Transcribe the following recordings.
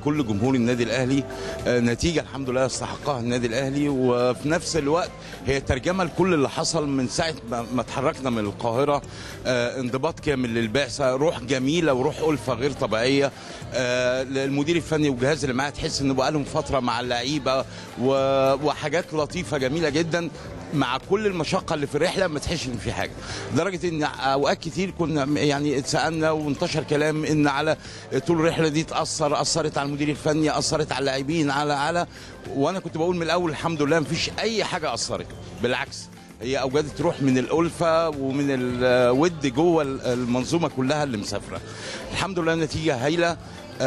كل جمهور النادي الاهلي آه، نتيجه الحمد لله استحقها النادي الاهلي وفي نفس الوقت هي ترجمه لكل اللي حصل من ساعه ما ما اتحركنا من القاهره آه، انضباط كامل للبعثه روح جميله وروح الفه غير طبيعيه آه، المدير الفني والجهاز اللي معاه تحس انه بقى لهم فتره مع اللعيبه و- وحاجات لطيفه جميله جدا مع كل المشقه اللي في الرحله ما تحسش ان في حاجه لدرجه ان اوقات كتير كنا يعني اتسالنا وانتشر كلام ان على طول الرحله دي تاثر اثرت على المدير الفني اثرت على اللاعبين على على وانا كنت بقول من الاول الحمد لله ما فيش اي حاجه اثرت بالعكس هي اوجدت روح من الالفه ومن الود جوه المنظومه كلها اللي مسافره الحمد لله نتيجه هايله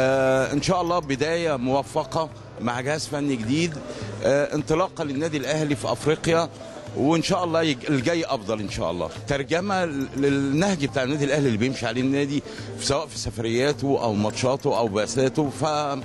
آه ان شاء الله بدايه موفقه مع جهاز فني جديد آه انطلاقه للنادي الاهلي في افريقيا وان شاء الله يج- الجاي افضل ان شاء الله ترجمه للنهج بتاع النادي الاهلي اللي بيمشي عليه النادي سواء في سفرياته او ماتشاته او بعثاته ف آه،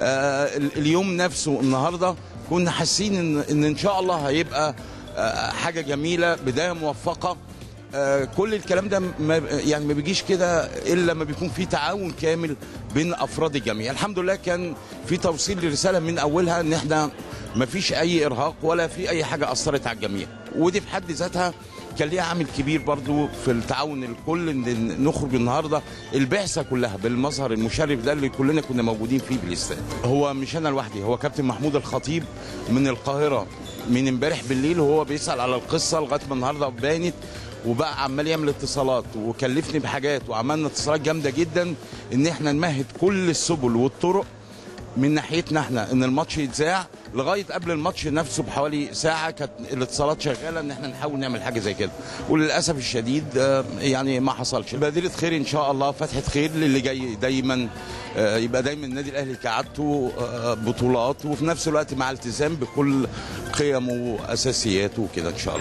ال- اليوم نفسه النهارده كنا حاسين ان ان ان شاء الله هيبقى آه، حاجه جميله بدايه موفقه آه، كل الكلام ده ما يعني ما بيجيش كده الا لما بيكون في تعاون كامل بين افراد الجميع الحمد لله كان في توصيل لرساله من اولها ان احنا ما فيش اي ارهاق ولا في اي حاجه اثرت على الجميع ودي في حد ذاتها كان ليها عامل كبير برضو في التعاون الكل ان نخرج النهارده البعثه كلها بالمظهر المشرف ده اللي كلنا كنا موجودين فيه بالاستاد هو مش انا لوحدي هو كابتن محمود الخطيب من القاهره من امبارح بالليل وهو بيسال على القصه لغايه ما النهارده بانت وبقى عمال يعمل اتصالات وكلفني بحاجات وعملنا اتصالات جامده جدا ان احنا نمهد كل السبل والطرق من ناحيتنا احنا ان الماتش يتذاع لغايه قبل الماتش نفسه بحوالي ساعه كانت الاتصالات شغاله ان احنا نحاول نعمل حاجه زي كده وللاسف الشديد آه، يعني ما حصلش بادره خير ان شاء الله فتحه خير للي جاي دايما آه، يبقى دايما النادي الاهلي كعادته آه، بطولات وفي نفس الوقت مع التزام بكل قيمه واساسياته وكده ان شاء الله